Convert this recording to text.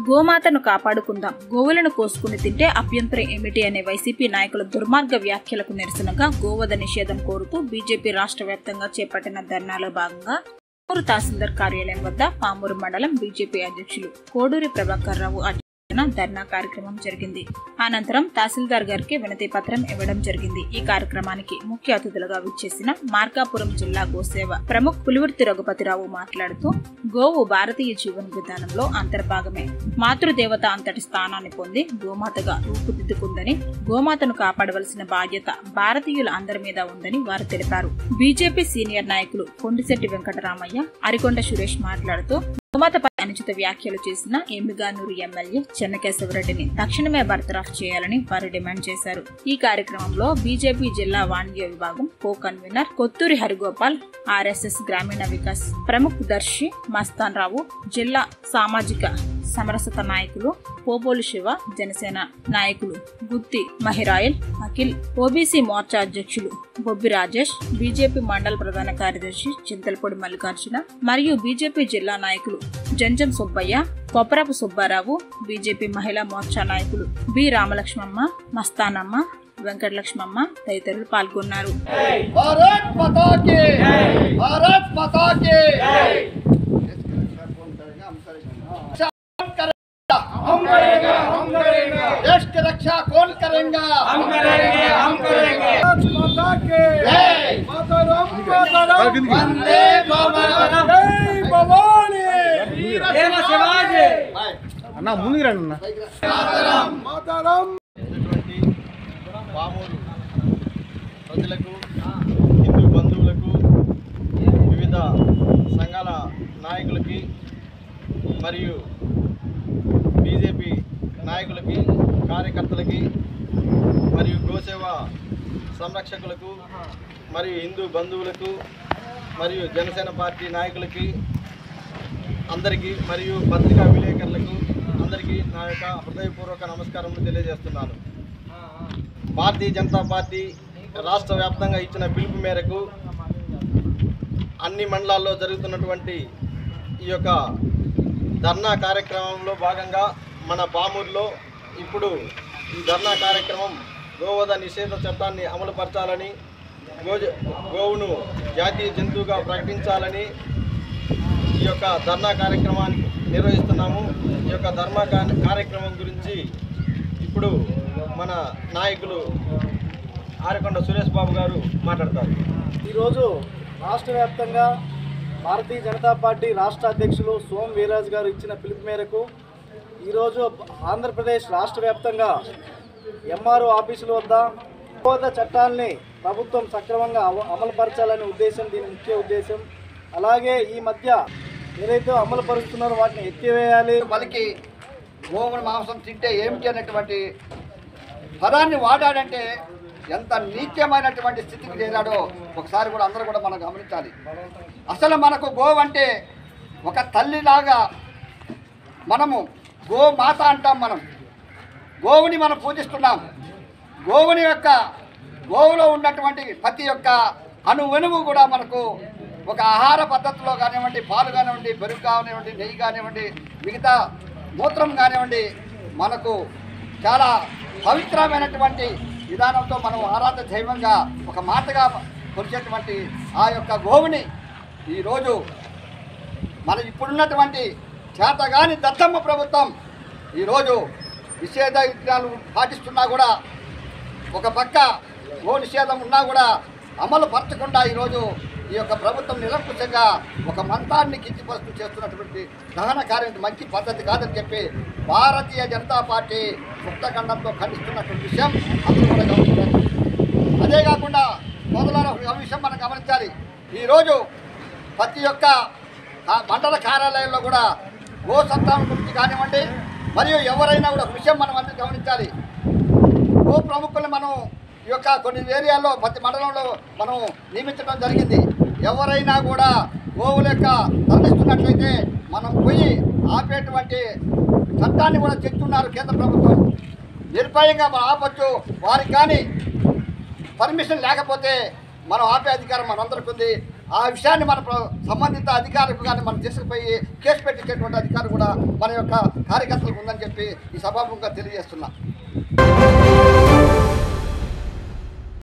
గోమాతను కాపాడుకుందాం గోవులను కోసుకుని తింటే అభ్యంతరం ఏమిటి అనే వైసీపీ నాయకుల దుర్మార్గ వ్యాఖ్యలకు నిరసనగా గోవధ నిషేధం కోరుతూ బీజేపీ రాష్ట్ర వ్యాప్తంగా చేపట్టిన ధర్నాలో భాగంగా పామూరు తహసీల్దార్ కార్యాలయం వద్ద పామూరు మండలం బీజేపీ అధ్యక్షులు కోడూరి ప్రభాకర్ రావు అధ్యక్షతన ధర్నా కార్యక్రమం జరిగింది అనంతరం తహసీల్దార్ గారికి వినతి పత్రం ఇవ్వడం జరిగింది ఈ కార్యక్రమానికి ముఖ్య అతిథులుగా విచ్చేసిన మార్కాపురం జిల్లా గోసేవ ప్రముఖ్ పులివర్తి రఘుపతిరావు మాట్లాడుతూ గోవు భారతీయ జీవన విధానంలో అంతర్భాగమే మాతృదేవత అంతటి స్థానాన్ని పొంది గోమాతగా రూపుదిద్దుకుందని గోమాతను కాపాడవలసిన బాధ్యత భారతీయుల అందరి మీద ఉందని వారు తెలిపారు బీజేపీ సీనియర్ నాయకులు కొండిశెట్టి వెంకటరామయ్య అరికొండ సురేష్ మాట్లాడుతూ గోమాతపై అనుచిత వ్యాఖ్యలు చేసిన ఎమ్మిగానూరు ఎమ్మెల్యే చెన్నకేశవరెడ్డిని తక్షణమే బర్తరాఫ్ చేయాలని వారు డిమాండ్ చేశారు ఈ కార్యక్రమంలో బీజేపీ జిల్లా వాణిజ్య విభాగం co convener Kothuri Harigopal RSS గ్రామీణ వికాస్ ప్రముఖ్ దర్శి మస్తాన్ రావు జిల్లా సామాజిక సమరసత నాయకులు పోపోలు శివ జనసేన నాయకులు గుత్తి మహిరాయల్ అఖిల్ ఓబీసీ మోర్చా అధ్యక్షులు బొబ్బి రాజేష్ బీజేపీ మండల ప్రధాన కార్యదర్శి చింతలపూడి మల్లికార్జున మరియు బీజేపీ జిల్లా నాయకులు జంజం సుబ్బయ్య కొప్పరపు సుబ్బారావు బీజేపీ మహిళా మోర్చా నాయకులు బి రామలక్ష్మమ్మ మస్తానమ్మ వెంకటలక్ష్మమ్మ తదితరులు పాల్గొన్నారు भारत माता की भारत माता की कौन करेगा हम करेंगे हम करेंगे देश की रक्षा कौन करेगा हम करेंगे हम करेंगे माता के जय मातरम मातरम वंदे मातरम जय भवानी वीर शिवाजी అన్న ముందుకు రండి అన్న मातरम పామూరు ప్రజలకు హిందూ బంధువులకు వివిధ సంఘాల నాయకులకి మరియు బీజేపీ నాయకులకి కార్యకర్తలకి మరియు గోసేవ సంరక్షకులకు మరియు హిందూ బంధువులకు మరియు జనసేన పార్టీ నాయకులకి అందరికీ మరియు పత్రికా విలేకరులకు అందరికీ నా యొక్క హృదయపూర్వక నమస్కారములు తెలియజేస్తున్నాను భారతీయ జనతా పార్టీ రాష్ట్ర వ్యాప్తంగా ఇచ్చిన పిలుపు మేరకు అన్ని మండలాల్లో జరుగుతున్నటువంటి ఈ యొక్క ధర్నా కార్యక్రమంలో భాగంగా మన పామూరులో ఇప్పుడు ఈ ధర్నా కార్యక్రమం గోవధ నిషేధ చట్టాన్ని అమలుపరచాలని గో గోవును జాతీయ జంతువుగా ప్రకటించాలని ఈ యొక్క ధర్నా కార్యక్రమాన్ని నిర్వహిస్తున్నాము ఈ యొక్క ధర్నా కా- కార్యక్రమం గురించి ఇప్పుడు మన నాయకులు ఆరకొండ సురేష్ బాబు గారు మాట్లాడతారు ఈరోజు రాష్ట్ర వ్యాప్తంగా భారతీయ జనతా పార్టీ రాష్ట్ర అధ్యక్షులు సోమ్ వీర్రాజు గారు ఇచ్చిన పిలుపు మేరకు ఈరోజు ఆంధ్రప్రదేశ్ రాష్ట్ర వ్యాప్తంగా ఎంఆర్ఓ ఆఫీసుల వద్ద గోద చట్టాల్ని ప్రభుత్వం సక్రమంగా అమ- అమలుపరచాలనే ఉద్దేశం దీని ముఖ్య ఉద్దేశం అలాగే ఈ మధ్య ఏదైతే అమలు పరుస్తున్నారో వాటిని ఎత్తివేయాలి పలికి గోవుల మాంసం తింటే ఏమిటి అనేటువంటి పదాన్ని వాడాడంటే ఎంత నీత్యమైనటువంటి స్థితికి చేరాడో ఒకసారి కూడా అందరూ కూడా మనం గమనించాలి అసలు మనకు గోవు అంటే ఒక తల్లిలాగా మనము గోమాత అంటాం మనం గోవుని మనం పూజిస్తున్నాం గోవుని యొక్క గోవులో ఉన్నటువంటి ప్రతి ఒక్క అణువణువు కూడా మనకు ఒక ఆహార పద్ధతిలో కానివ్వండి పాలు కానివ్వండి పెరుగు కానివ్వండి నెయ్యి కానివ్వండి మిగతా మూత్రం కానివ్వండి మనకు చాలా పవిత్రమైనటువంటి విధానంతో మనం ఆరాధ దైవంగా ఒక మాటగా కొలిచేటువంటి ఆ యొక్క గోవుని ఈరోజు మన ఇప్పుడున్నటువంటి చేతగాని దత్తమ్మ ప్రభుత్వం ఈరోజు నిషేధ విధానాలు పాటిస్తున్నా కూడా ఒక పక్క గో నిషేధం ఉన్నా కూడా అమలు పరచకుండా ఈరోజు ఈ యొక్క ప్రభుత్వం నిరంకుశంగా ఒక మంతాన్ని కించిపరుస్తూ చేస్తున్నటువంటి దహన కార్యం మంచి పద్ధతి కాదని చెప్పి భారతీయ జనతా పార్టీ ముక్తఖండంతో ఖండిస్తున్నటువంటి విషయం అందరూ కూడా గమనించాలి అదే కాకుండా మొదలైన ఒక విషయం మనం గమనించాలి ఈరోజు ప్రతి ఒక్క ఆ మండల కార్యాలయంలో కూడా గో సంతానం గురించి కానివ్వండి మరియు ఎవరైనా కూడా ఒక విషయం మనం అందరూ గమనించాలి గో ప్రముఖులు మనం ఈ యొక్క కొన్ని ఏరియాల్లో ప్రతి మండలంలో మనం నియమించడం జరిగింది ఎవరైనా కూడా గోవుల యొక్క తరలిస్తున్నట్లయితే మనం పోయి ఆపేటువంటి చట్టాన్ని కూడా తెచ్చున్నారు కేంద్ర ప్రభుత్వం నిర్భయంగా మనం ఆపచ్చు వారికి కానీ పర్మిషన్ లేకపోతే మనం ఆపే అధికారం మనందరికీ ఉంది ఆ విషయాన్ని మన ప్ర- సంబంధిత అధికారులకు కానీ మనం తీసుకుపోయి కేసు పెట్టించేటువంటి అధికారం కూడా మన యొక్క కార్యకర్తలకు ఉందని చెప్పి ఈ సభాముఖంగా తెలియజేస్తున్నా